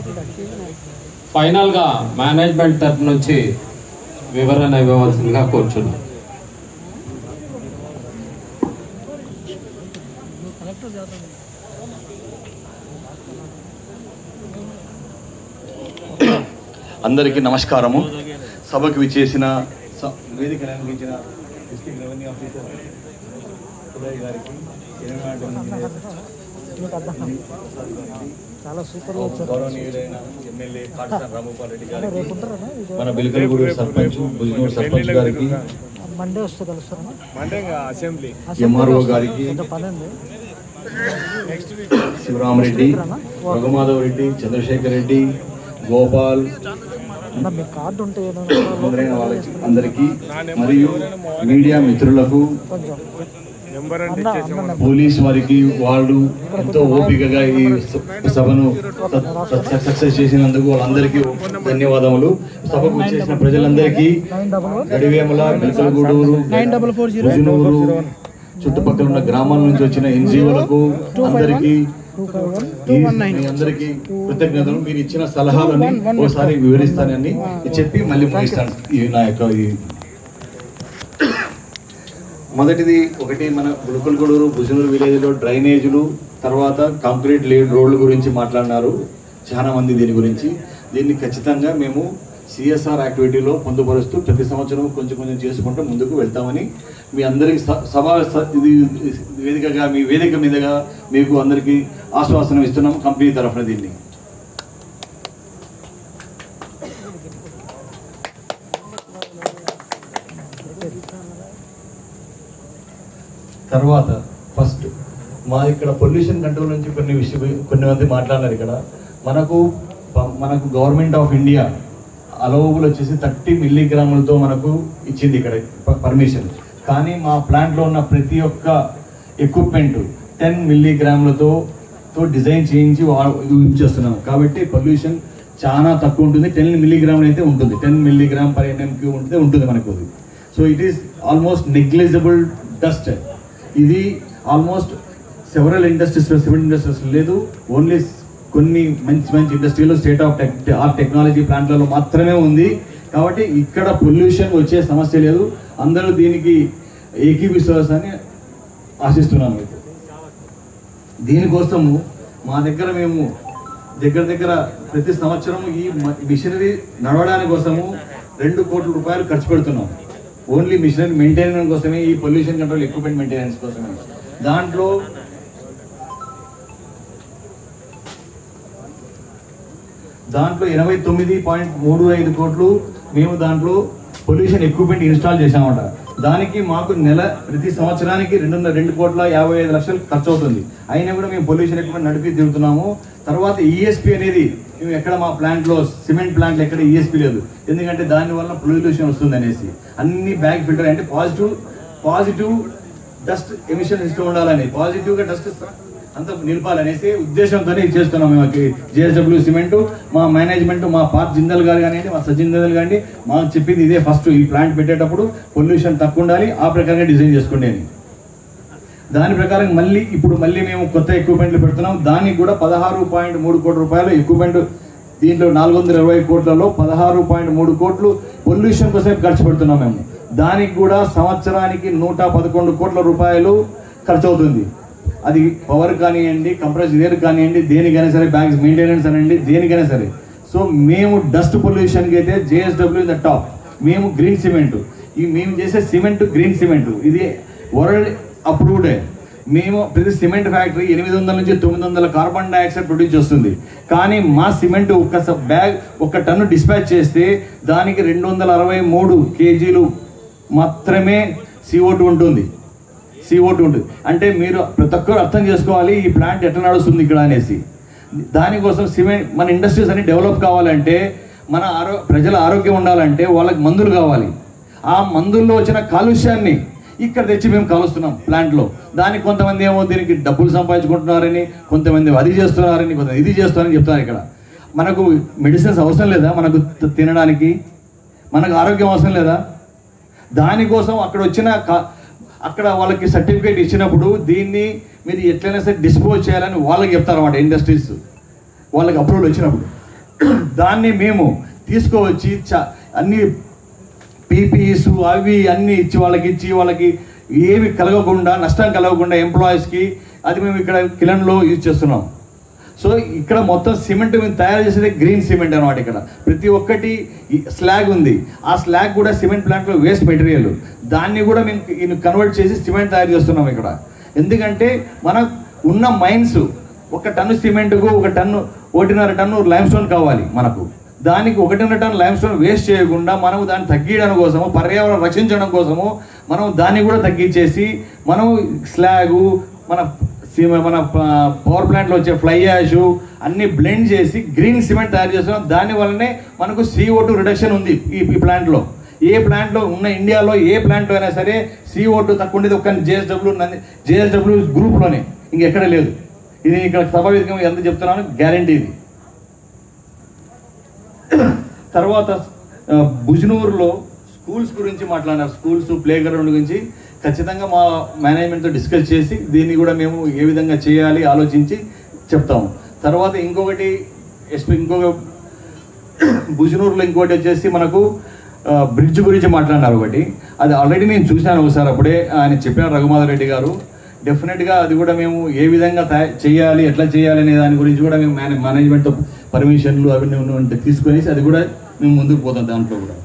ఫైనల్గా మేనేజ్మెంట్ తరపు నుంచి వివరణ ఇవ్వవలసిందిగా కోరుచున్నాం అందరికీ నమస్కారము సభకు విచ్చేసిన స- వేదికను అలంకరించిన డిస్ట్రిక్ట్ రెవెన్యూ ఆఫీసర్ ఉదయ్ గారికి ఎన్విరాన్మెంట్ ఇంజనీర్ చాలా సూపర్ గౌరవనీయులైన ఎమ్మెల్యే కాటసాని రామగోపాల్ రెడ్డి గారికి మన బిలకలగూడు సర్పంచ్ భుజనూరు సర్పంచ్ గారికి మండే వస్తే కలుస్తారా మండే అసెంబ్లీ ఎంఆర్ఓ గారికి కొంచెం పని ఉంది శివరామరెడ్డి రఘుమాధవ్ రెడ్డి చంద్రశేఖర్ రెడ్డి గోపాల్ అన్న మీ కార్డు ఉంటే ఏదైనా మొదలైన వాళ్ళకి అందరికీ మరియు మీడియా మిత్రులకు కొంచెం నెంబర్ అంటే అన్న అన్న నెంబర్ పోలీస్ వారికి వాళ్ళు ఎంతో ఓపికగా ఈ స- సభను సక్సెస్ చేసినందుకు వాళ్ళందరికీ ధన్యవాదములు సభకు చేసిన ప్రజలందరికీ nine double one Gadivemula Bilakalaguduru Bhujanuru చుట్టుపక్కల ఉన్న గ్రామాల నుంచి వచ్చిన ఎన్జిఓలకు అందరికీ టూ ఫైవ్ వన్ ఈ- మీ అందరికీ కృతజ్ఞతలు మీరు ఇచ్చిన సలహాలని ఒకసారి వివరిస్తానని చెప్పి మళ్ళీ ముగిస్తాను ఈ నా యొక్క ఈ మొదటిది ఒకటి మన గుడుకులగూడూరు భుజనూరు విలేజ్లో డ్రైనేజీలు తర్వాత కాంక్రీట్ లేడ్ రోడ్ల గురించి మాట్లాడినారు చాలా మంది దీని గురించి దీన్ని ఖచ్చితంగా మేము సిఎస్ఆర్ యాక్టివిటీలో పొందుపరుస్తూ ప్రతి సంవత్సరం కొంచెం కొంచెం చేసుకుంటూ ముందుకు వెళ్తామని మీ అందరికి స- సభ స- ఇది వేదికగా మీ వేదిక మీదుగా మీకు అందరికీ ఆశ్వాసన ఇస్తున్నాం కంపెనీ తరఫున దీన్ని తర్వాత ఫస్ట్ మా ఇక్కడ పొల్యూషన్ కంట్రోల్ నుంచి కొన్ని విషయం కొన్ని మంది మాట్లాడినారు ఇక్కడ మనకు ప- మనకు గవర్నమెంట్ ఆఫ్ ఇండియా అలవబుల్ వచ్చేసి థర్టీ మిల్లీగ్రాములతో మనకు ఇచ్చింది ఇక్కడ పర్మిషన్ కానీ మా ప్లాంట్లో ఉన్న ప్రతి ఒక్క ఎక్విప్మెంట్ టెన్ మిల్లీగ్రాములతో తో డిజైన్ చేయించి వా- యూజ్ చేస్తున్నాం కాబట్టి పొల్యూషన్ చాలా తక్కువ ఉంటుంది టెన్ మిల్లీగ్రాములు అయితే ఉంటుంది ten milligram per NM Q ఉంటే ఉంటుంది మనకు అది so it is almost negligible dust ఇది almost several industries cement industries లేదు ఓన్లీ కొన్ని మంచి మంచి ఇండస్ట్రీలో state of tech of technology ప్లాంట్లలో మాత్రమే ఉంది కాబట్టి ఇక్కడ పొల్యూషన్ వచ్చే సమస్య లేదు అందరూ దీనికి ఏకీవిశ్వాసాన్ని ఆశిస్తున్నాను అయితే దీనికోసము మా దగ్గర మేము దగ్గర దగ్గర ప్రతి సంవత్సరం ఈ మ- మిషనరీ నడవడానికి కోసము రెండు కోట్ల రూపాయలు ఖర్చు పెడుతున్నాం ఓన్లీ మిషనరీ మెయింటెనెన్స్ కోసమే ఈ పొల్యూషన్ కంట్రోల్ ఎక్విప్మెంట్ మెయింటెనెన్స్ కోసమే దాంట్లో దాంట్లో ఎనభై తొమ్మిది పాయింట్ మూడు ఐదు కోట్లు మేము దాంట్లో పొల్యూషన్ ఎక్విప్మెంట్ ఇన్స్టాల్ చేశామట దానికి మాకు నెల ప్రతి సంవత్సరానికి రెండున్నర రెండు కోట్ల యాభై ఐదు లక్షలు ఖర్చు అవుతుంది అయినా కూడా మేము పొల్యూషన్ ఎక్విప్మెంట్ నడిపి తిరుగుతున్నాము తర్వాత ఈఎస్పి అనేది మేము ఎక్కడ మా ప్లాంట్లో సిమెంట్ ప్లాంట్లో ఎక్కడ ఈఎస్పి లేదు ఎందుకంటే దానివల్ల పొల్యూషన్ వస్తుంది అనేసి అన్ని బ్యాగ్ ఫిల్టర్ అంటే పాజిటివ్ పాజిటివ్ డస్ట్ ఎమిషన్ ఇస్తూ ఉండాలని పాజిటివ్ గా డస్ట్ అంత నిలపాలనేసి ఉద్దేశంతోనే ఇది చేస్తున్నాం మేము జేఎస్డబ్ల్యూ సిమెంట్ మా మేనేజ్మెంట్ మా పార్ట్ జిందల్ గారు కానివ్వండి మా సజిందల్ కానీ మాకు చెప్పింది ఇదే ఫస్ట్ ఈ ప్లాంట్ పెట్టేటప్పుడు పొల్యూషన్ తక్కువ ఉండాలి ఆ ప్రకారంగా డిజైన్ చేసుకోండి అని దాని ప్రకారం మళ్ళీ ఇప్పుడు మళ్ళీ మేము కొత్త ఎక్విప్మెంట్లు పెడుతున్నాం దానికి కూడా పదహారు పాయింట్ మూడు కోట్ల రూపాయలు ఎక్విప్మెంట్ దీంట్లో నాలుగు వందల ఇరవై కోట్లలో పదహారు పాయింట్ మూడు కోట్లు పొల్యూషన్ కోసం ఖర్చు పెడుతున్నాం మేము దానికి కూడా సంవత్సరానికి నూట పదకొండు కోట్ల రూపాయలు ఖర్చు అవుతుంది అది పవర్ కానివ్వండి కంప్రెస్ ఎయిర్ కానివ్వండి దేనికైనా సరే బ్యాగ్స్ మెయింటెనెన్స్ అనండి దేనికైనా సరే సో మేము డస్ట్ పొల్యూషన్కి అయితే జేఎస్డబ్ల్యూ ద టాప్ మేము గ్రీన్ సిమెంట్ ఈ మేము చేసే సిమెంట్ గ్రీన్ సిమెంట్ ఇది వరల్డ్ అప్రూవ్డే మేము ప్రతి సిమెంట్ ఫ్యాక్టరీ ఎనిమిది వందల నుంచి తొమ్మిది వందల కార్బన్ డైఆక్సైడ్ ప్రొడ్యూస్ చేస్తుంది కానీ మా సిమెంట్ ఒక స- బ్యాగ్ ఒక టన్ను డిస్పాచ్ చేస్తే దానికి రెండు వందల అరవై మూడు కేజీలు మాత్రమే CO2 టూ ఉంటుంది CO2 టూ ఉంటుంది అంటే మీరు ప్రతి ఒక్కరు అర్థం చేసుకోవాలి ఈ ప్లాంట్ ఎట్లా నడుస్తుంది ఇక్కడ అనేసి దానికోసం సిమెంట్ మన ఇండస్ట్రీస్ అన్ని డెవలప్ కావాలంటే మన ఆరో ప్రజల ఆరోగ్యం ఉండాలంటే వాళ్ళకి మందులు కావాలి ఆ మందుల్లో వచ్చిన కాలుష్యాన్ని ఇక్కడ తెచ్చి మేము కలుస్తున్నాం ప్లాంట్లో దానికి కొంతమంది ఏమో దీనికి డబ్బులు సంపాదించుకుంటున్నారని కొంతమంది అది చేస్తున్నారని కొంతమంది ఇది చేస్తున్నారని చెప్తున్నారు ఇక్కడ మనకు మెడిసిన్స్ అవసరం లేదా మనకు త- తినడానికి మనకు ఆరోగ్యం అవసరం లేదా దానికోసం అక్కడ వచ్చిన కా- అక్కడ వాళ్ళకి సర్టిఫికేట్ ఇచ్చినప్పుడు దీన్ని మీరు ఎట్లయినా సరే డిస్పోజ్ చేయాలని వాళ్ళకి చెప్తారు అన్నమాట ఇండస్ట్రీస్ వాళ్ళకి అప్రూవల్ వచ్చినప్పుడు దాన్ని మేము తీసుకువచ్చి చ అన్ని పీపీఈస్ అవి అన్ని ఇచ్చి వాళ్ళకి ఇచ్చి వాళ్ళకి ఏమి కలగకుండా నష్టం కలగకుండా ఎంప్లాయీస్కి అది మేము ఇక్కడ కిలన్లో యూజ్ చేస్తున్నాం సో ఇక్కడ మొత్తం సిమెంట్ మేము తయారు చేసేది గ్రీన్ సిమెంట్ అనమాట ఇక్కడ ప్రతి ఒక్కటి స్లాగ్ ఉంది ఆ స్లాగ్ కూడా సిమెంట్ ప్లాంట్లో వేస్ట్ మెటీరియల్ దాన్ని కూడా మేము కన్వర్ట్ చేసి సిమెంట్ తయారు చేస్తున్నాం ఇక్కడ ఎందుకంటే మన ఉన్న మైన్స్ ఒక టన్ను సిమెంట్కు ఒక టన్ను ఒకటిన్నర టన్ను లైమ్ స్టోన్ కావాలి మనకు దానికి ఒకటిన్నర టన్ లైమ్ స్టోన్ వేస్ట్ చేయకుండా మనం దాన్ని తగ్గించడం కోసము పర్యావరణం రక్షించడం కోసము మనం దాన్ని కూడా తగ్గించేసి మనం స్లాగు మన సి- మన పవర్ ప్లాంట్లో వచ్చే ఫ్లై యాష్ అన్ని బ్లెండ్ చేసి గ్రీన్ సిమెంట్ తయారు చేస్తున్నాం దాని వల్లనే మనకు సిఓ టూ రిడక్షన్ ఉంది ఈ ఈ ప్లాంట్లో ఏ ప్లాంట్లో ఉన్న ఇండియాలో ఏ ప్లాంట్లో అయినా సరే సిఓ టూ తక్కువ ఉండేది ఒక జేఎస్డబ్ల్యూ జేఎస్డబ్ల్యూ గ్రూప్లోనే ఇంకెక్కడ లేదు ఇది ఇక్కడ సభావేదికంగా ఎంత చెప్తున్నాను గ్యారంటీ ఇది తర్వాత ఆ, బుజ్నూరులో స్కూల్స్ గురించి మాట్లాడినారు స్కూల్స్ ప్లే గ్రౌండ్ గురించి ఖచ్చితంగా మా మేనేజ్మెంట్తో డిస్కస్ చేసి దీన్ని కూడా మేము ఏ విధంగా చేయాలి ఆలోచించి చెప్తాము తర్వాత ఇంకొకటి ఎస్పీ ఇంకొక బుజ్నూరులో ఇంకోటి వచ్చేసి మనకు బ్రిడ్జ్ గురించి మాట్లాడినారు ఒకటి అది ఆల్రెడీ నేను చూశాను ఒకసారి అప్పుడే ఆయన చెప్పిన రఘుమాధవ్ రెడ్డి గారు డెఫినెట్గా అది కూడా మేము ఏ విధంగా తయా చేయాలి ఎట్లా చేయాలి అనే దాని గురించి కూడా మేము మేనే మేనేజ్మెంట్తో పర్మిషన్లు అవన్నీ ఉన్న- ఉంటే తీసుకొని అది కూడా మేము ముందుకు పోతాం దాంట్లో కూడా